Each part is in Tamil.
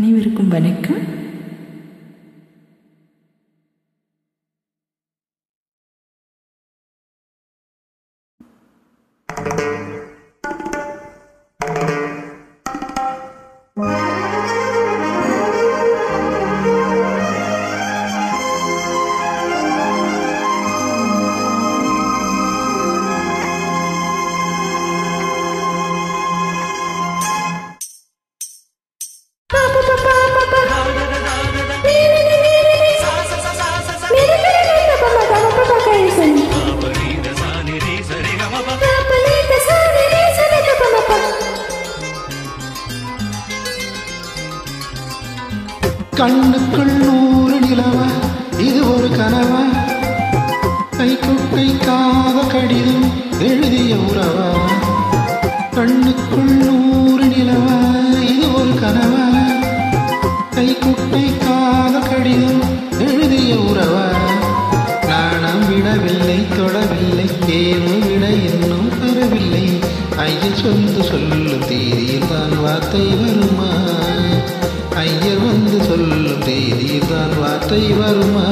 அனைவருக்கும் வணக்கம் கண்ணுக்குள் நூறு நிலவா இது ஒரு கனவா கைக்குட்டை காத கடிதம் எழுதிய உறவா கண்ணுக்குள் நூறு நிலவா இது ஒரு கனவா கைக்குட்டை காத கடிதம் எழுதிய உறவா நாணம் விடவில்லை தொடவில்லை ஏனோ விட இன்னும் பெறவில்லை ஐயர் சொந்து சொல்லும் தேதியில் தான் வார்த்தை வருமா ஐயர் வந்து சொல்லும் தேதியில் தான் வார்த்தை வருமா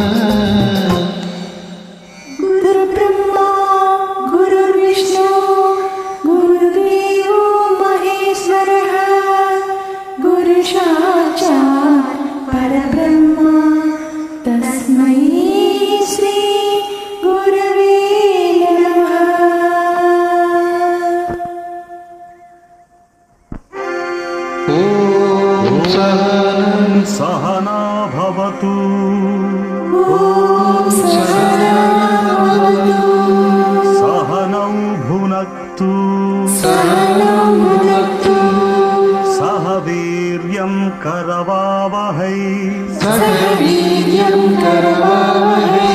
गुरु ब्रह्मा गुरुर्विष्णु गुरुदेवो महेश्वरः गुरुसाक्षात् परब्रह्मा तस्मै श्री गुरवे नमः ஓம் சகனம் सहना भवतु सहनौ भुनक्तु सह वीर्यं करवावहै சகவீரியம் கரவாவகை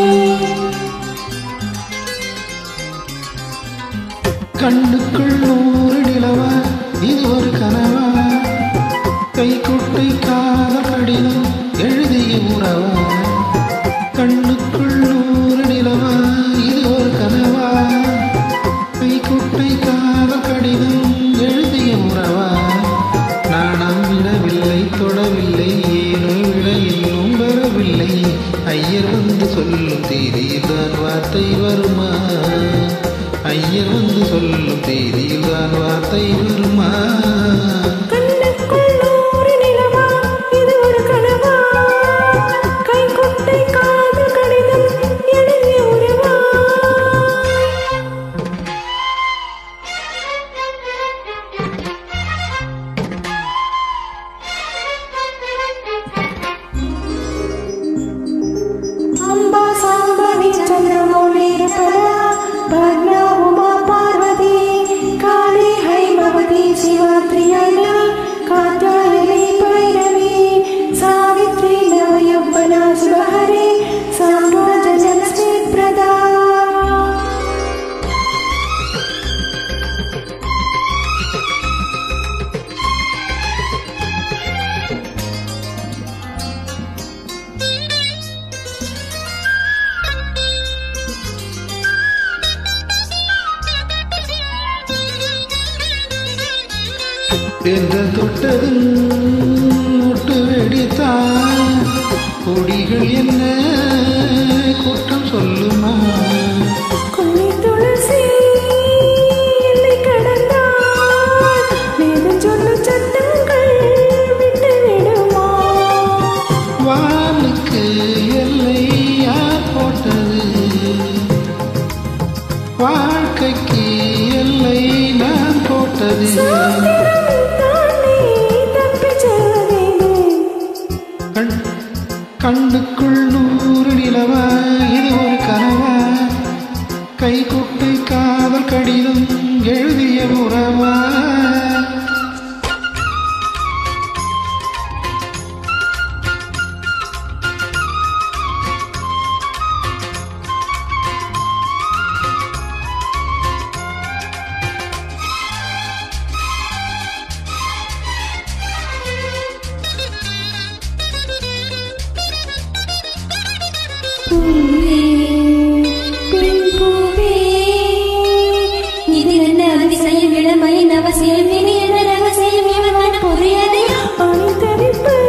கண்ணுக்குள் நூறு நிலவா இது ஒரு கனவா கைக்குட்டை காத கடிதம் எழுதிய உறவா கண்ணுக்குள் நூறு நிலவா இது ஒரு கனவா கைக்குட்டை காத கடிதம் எழுதிய உறவா நாணம் விடவில்லை தொடவில்லை ஏனோ விட இன்னும் வரவில்லை ஐயர் வந்து சொல்லும் தேதியில் தான் வார்த்தை வருமா ஐயர் வந்து சொல்லும் தேதியில் தான் வார்த்தை வருமா கண்ணுக்குள் நூறு நிலவா இது ஒரு கனவா கைக்குட்டை காதல் கடிதம் எழுதிய உறவா अम्बा साम्बवी चन्द्रमौळीरपरा भग्ना उमा पार्वती काली हैमवती शिवा त्रियाला कात्यायनी भैरवी सावित्री नवयौवना सुरहरे साम्राजनलक्ष्मीप्रदा என்று தொட்டதும் முட்டு வெடித்தான் கொடிகள் என்ன குற்றம் சொல்லுமா கொள்ளை துளசி எல்லை கடந்தால் வேதம் சொல்லும் சட்டங்கள் விட்டு விடுமா வானுக்கு எல்லை யார் போட்டது வாழ்க்கைக்கு எல்லை நான் போட்டது சாத்திரம் தானே தப்பிச் செல்வதேனே கண் கண்ணுக்குள் நூறு நிலவா இது ஒரு கனவா கைக்குட்டை காதல் கடிதம் எழுதிய உறவா பூவே பெண் பூவே இது என்ன அதிசயம் இளமை நவசியம் இனி என்ன ரகசியம் இவன் மன புரியதே அணிதரிப்பு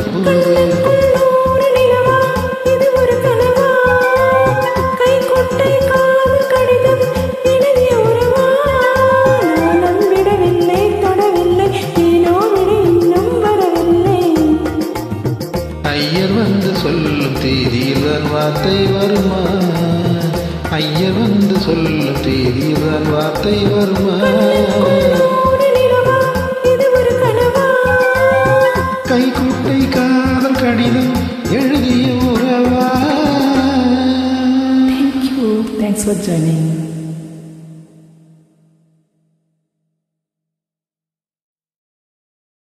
பூவே ஒரு நிலவா இது ஒரு கனவா கைக்குட்டை காதல் கடிதம் எழுதிய உறவா நானும் விடவில்லை தொடவில்லை ஏனோ விட இன்னும் வரவில்லை ஐயர் வந்து சொல்லும் தேதியில் தான் வார்த்தை வருமா ஐயர் வந்து சொல்லும் தேதியில் தான் வார்த்தை வருமா ஒரு நிலவா இது ஒரு கனவா கைக்குட்டை காதல் கடிதம் எழுதிய உறவா Thank you. Thanks for joining.